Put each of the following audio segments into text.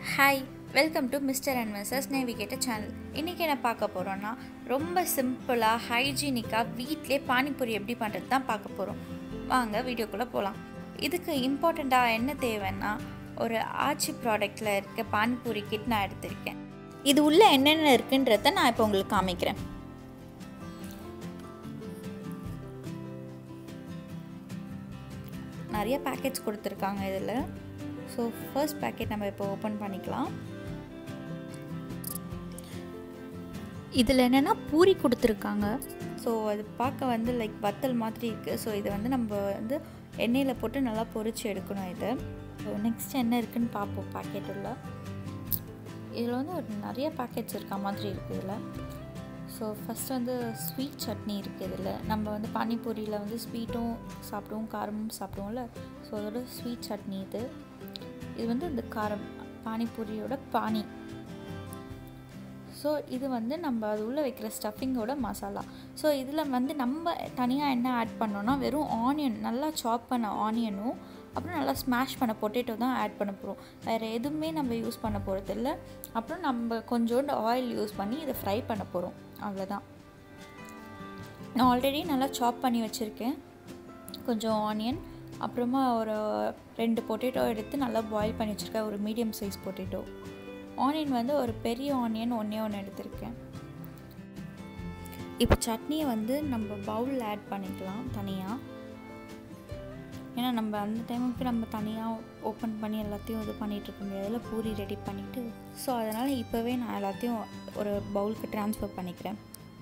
hi welcome to mister and missus navigator channel இன்றைக்கி என்ன பார்க்க போகிறோன்னா ரொம்ப சிம்பிளாக ஹைஜீனிக்காக வீட்டிலே பானிபூரி எப்படி பண்ணுறது தான் பார்க்க போகிறோம் வாங்க வீடியோக்குள்ளே போகலாம் இதுக்கு இம்பார்ட்டண்ட்டாக என்ன தேவைன்னா ஒரு ஆச்சி ப்ராடக்டில் இருக்க பானிபூரி கிட் நான் எடுத்திருக்கேன் இது உள்ளே என்னென்ன இருக்குன்றத நான் இப்போ உங்களுக்கு காமிக்கிறேன் நிறைய பேக்கெட்ஸ் கொடுத்துருக்காங்க இதில் ஸோ ஃபர்ஸ்ட் பேக்கெட் நம்ம இப்போ ஓப்பன் பண்ணிக்கலாம் இதில் என்னென்னா பூரி கொடுத்துருக்காங்க ஸோ அது பார்க்க வந்து லைக் வத்தல் மாதிரி இருக்குது ஸோ இதை வந்து நம்ம வந்து எண்ணெயில் போட்டு நல்லா பொரிச்சு எடுக்கணும் இதை ஸோ நெக்ஸ்ட் என்ன இருக்குதுன்னு பார்ப்போம் பாக்கெட் உள்ள இதில் வந்து ஒரு நிறைய பேக்கெட்ஸ் இருக்க மாதிரி இருக்குது இதில் ஸோ ஃபஸ்ட் வந்து ஸ்வீட் சட்னி இருக்குது இதில் நம்ம வந்து பானிபூரியில் வந்து ஸ்வீட்டும் சாப்பிடுவோம் காரமும் சாப்பிடுவோம்ல ஸோ அதோட ஸ்வீட் சட்னி இது இது வந்து இந்த காரம் பானிபூரியோட பானி ஸோ இது வந்து நம்ம அது உள்ளே வைக்கிற ஸ்டஃபிங்கோட மசாலா ஸோ இதில் வந்து நம்ம தனியாக என்ன ஆட் பண்ணோன்னா வெறும் ஆனியன் நல்லா சாப் பண்ண ஆனியனும் அப்புறம் நல்லா ஸ்மாஷ் பண்ண பொட்டேட்டோ தான் ஆட் பண்ண போகிறோம் வேறு எதுவுமே நம்ம யூஸ் பண்ண போகிறது இல்லை அப்புறம் நம்ம கொஞ்சோண்டு ஆயில் யூஸ் பண்ணி இதை ஃப்ரை பண்ண போகிறோம் அவ்வளோதான் நான் ஆல்ரெடி நல்லா சாப் பண்ணி வச்சுருக்கேன் கொஞ்சம் ஆனியன் அப்புறமா ஒரு ரெண்டு பொட்டேட்டோ எடுத்து நல்லா பாயில் பண்ணி வச்சுருக்கேன் ஒரு மீடியம் சைஸ் பொட்டேட்டோ ஆனியன் வந்து ஒரு பெரிய ஆனியன் ஒன்றே ஒன்று எடுத்திருக்கேன் இப்போ சட்னியை வந்து நம்ம பவுலில் ஆட் பண்ணிக்கலாம் தனியாக ஏன்னா நம்ம அந்த டைமுக்கு நம்ம தனியாக ஓப்பன் பண்ணி எல்லாத்தையும் இது பண்ணிகிட்டு இருக்க முடியாதுல பூரி ரெடி பண்ணிவிட்டு ஸோ அதனால் இப்போவே நான் எல்லாத்தையும் ஒரு பவுலுக்கு ட்ரான்ஸ்ஃபர் பண்ணிக்கிறேன்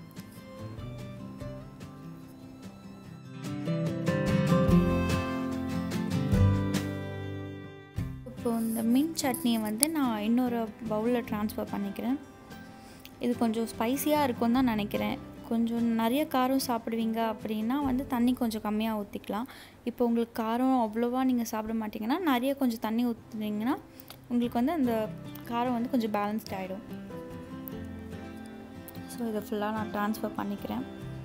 இப்போ இந்த மின் சட்னியை வந்து நான் இன்னொரு பவுலில் ட்ரான்ஸ்ஃபர் பண்ணிக்கிறேன் இது கொஞ்சம் ஸ்பைஸியாக இருக்கும் தான் நினைக்கிறேன் கொஞ்சம் நிறைய காரம் சாப்பிடுவீங்க அப்படின்னா வந்து தண்ணி கொஞ்சம் கம்மியாக ஊற்றிக்கலாம் இப்போ உங்களுக்கு காரம் அவ்வளோவா நீங்கள் சாப்பிட மாட்டிங்கன்னா நிறைய கொஞ்சம் தண்ணி ஊற்றுனீங்கன்னா உங்களுக்கு வந்து அந்த காரம் வந்து கொஞ்சம் பேலன்ஸ்ட் ஆகிடும் ஸோ இதை ஃபுல்லாக நான் ட்ரான்ஸ்ஃபர் பண்ணிக்கிறேன்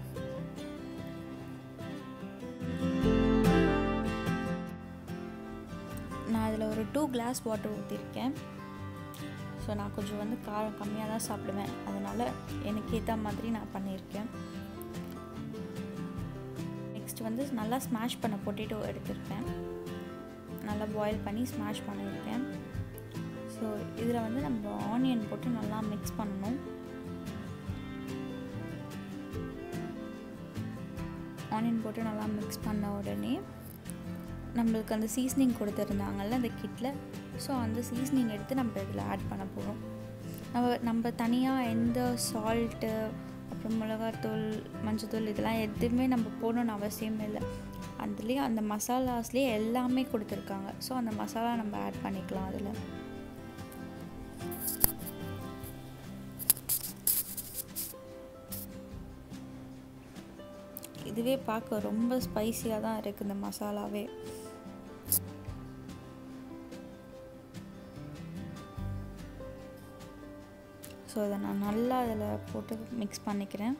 நான் அதில் ஒரு டூ கிளாஸ் வாட்டர் ஊற்றிருக்கேன் ஸோ நான் கொஞ்சம் வந்து காரம் கம்மியாக தான் சாப்பிடுவேன் அதனால் எனக்கு ஏற்ற மாதிரி நான் பண்ணியிருக்கேன் நெக்ஸ்ட் வந்து நல்லா ஸ்மாஷ் பண்ண பொட்டேட்டோ எடுத்திருக்கேன் நல்லா பாயில் பண்ணி ஸ்மாஷ் பண்ணியிருக்கேன் ஸோ இதில் வந்து நம்ம ஆனியன் போட்டு நல்லா மிக்ஸ் பண்ணணும் ஆனியன் போட்டு நல்லா மிக்ஸ் பண்ண உடனே நம்மளுக்கு அந்த சீஸ்னிங் கொடுத்துருந்தாங்கல்ல அந்த கிட்டில் ஸோ அந்த சீஸ்னிங் எடுத்து நம்ம இதில் ஆட் பண்ண போகிறோம் நம்ம நம்ம தனியாக எந்த சால்ட்டு அப்புறம் மிளகாத்தூள் மஞ்சத்தூள் இதெல்லாம் எதுவுமே நம்ம போடணும்னு அவசியமே இல்லை அதுலேயே அந்த மசாலாஸ்லேயே எல்லாமே கொடுத்துருக்காங்க ஸோ அந்த மசாலா நம்ம ஆட் பண்ணிக்கலாம் அதில் இதுவே பார்க்க ரொம்ப ஸ்பைஸியாக தான் இருக்குது இந்த மசாலாவே ஸோ அதை நான் நல்லா அதில் போட்டு மிக்ஸ் பண்ணிக்கிறேன்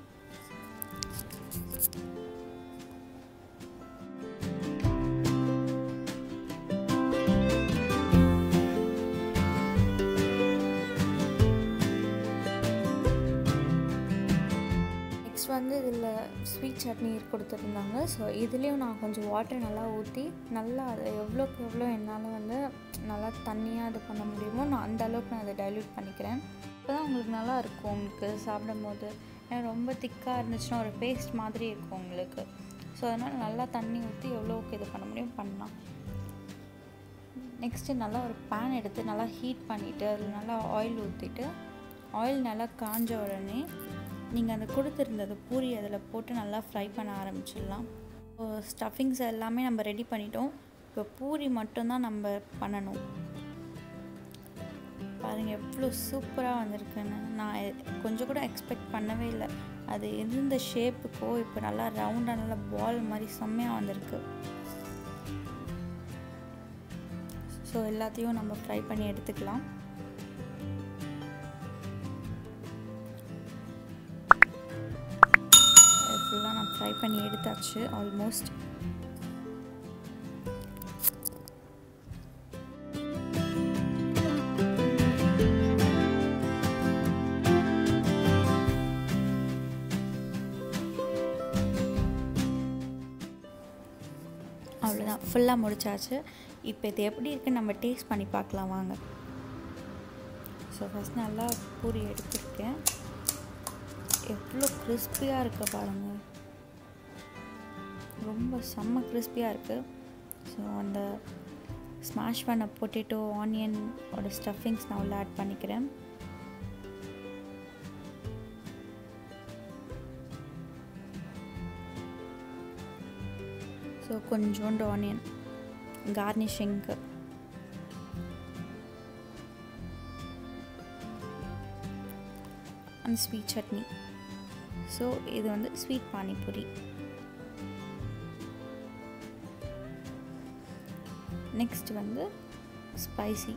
நெக்ஸ்ட் வந்து இதில் ஸ்வீட் சட்னி கொடுத்துருந்தாங்க ஸோ இதுலேயும் நான் கொஞ்சம் வாட்டர் நல்லா ஊற்றி நல்லா அதை எவ்வளோக்கு எவ்வளோ என்னால் வந்து நல்லா தண்ணியாக இது பண்ண முடியுமோ நான் அந்த அளவுக்கு நான் அதை டைல்யூட் பண்ணிக்கிறேன் இப்போ தான் உங்களுக்கு நல்லா இருக்கும் உங்களுக்கு சாப்பிடும் போது ஏன்னா ரொம்ப திக்காக இருந்துச்சுன்னா ஒரு பேஸ்ட் மாதிரி இருக்கும் உங்களுக்கு ஸோ அதனால் நல்லா தண்ணி ஊற்றி எவ்வளோக்கு இது பண்ண முடியும் பண்ணலாம் நெக்ஸ்ட்டு நல்லா ஒரு பேன் எடுத்து நல்லா ஹீட் பண்ணிவிட்டு அதில் நல்லா ஆயில் ஊற்றிட்டு ஆயில் நல்லா காஞ்ச உடனே நீங்கள் அந்த கொடுத்துருந்தது பூரி அதில் போட்டு நல்லா ஃப்ரை பண்ண ஆரம்பிச்சிடலாம் ஸோ ஸ்டஃபிங்ஸ் எல்லாமே நம்ம ரெடி பண்ணிட்டோம் இப்போ பூரி மட்டும்தான் நம்ம பண்ணணும் பாருங்கள் எவ்வளோ சூப்பராக வந்திருக்குன்னு நான் கொஞ்சம் கூட எக்ஸ்பெக்ட் பண்ணவே இல்லை அது இருந்த ஷேப்புக்கோ இப்போ நல்லா ரவுண்டாக நல்லா பால் மாதிரி செம்மையாக வந்திருக்கு ஸோ எல்லாத்தையும் நம்ம ஃப்ரை பண்ணி எடுத்துக்கலாம் ஃபுல்லாக நான் ஃப்ரை பண்ணி எடுத்தாச்சு ஆல்மோஸ்ட் ஃபுல்லாக முடிச்சாச்சு இப்போ இது எப்படி இருக்குன்னு நம்ம டேஸ்ட் பண்ணி பார்க்கலாம் வாங்க ஸோ ஃபஸ்ட் நல்லா பூரி எடுத்துருக்கேன் எவ்வளோ கிறிஸ்பியாக இருக்க பாருங்கள் ரொம்ப செம்ம கிறிஸ்பியாக இருக்குது ஸோ அந்த ஸ்மாஷ் பண்ண பொட்டேட்டோ ஆனியன் ஓட ஸ்டஃபிங்ஸ் நான் உள்ள ஆட் பண்ணிக்கிறேன் ஸோ கொஞ்சோண்டு ஆனியன் கார்னிஷிங்க்கு அண்ட் ஸ்வீட் சட்னி ஸோ இது வந்து ஸ்வீட் பானிபூரி நெக்ஸ்ட் வந்து ஸ்பைசி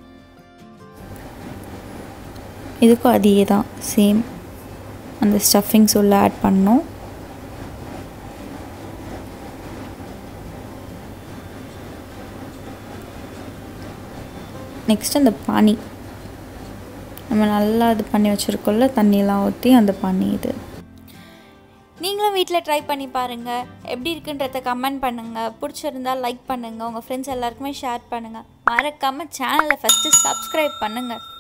இதுக்கும் அதே தான் சேம் அந்த ஸ்டஃபிங்ஸ் உள்ள ஆட் பண்ணோம் நெக்ஸ்ட் அந்த பானி நம்ம நல்லா இது பண்ணி வச்சுருக்கோம்ல தண்ணியெலாம் ஊற்றி அந்த பானி இது நீங்களும் வீட்டில் ட்ரை பண்ணி பாருங்கள் எப்படி இருக்குன்றத கமெண்ட் பண்ணுங்கள் பிடிச்சிருந்தா லைக் பண்ணுங்கள் உங்கள் ஃப்ரெண்ட்ஸ் எல்லாருக்குமே ஷேர் பண்ணுங்கள் மறக்காமல் சேனலை ஃபஸ்ட்டு சப்ஸ்கிரைப் பண்ணுங்கள்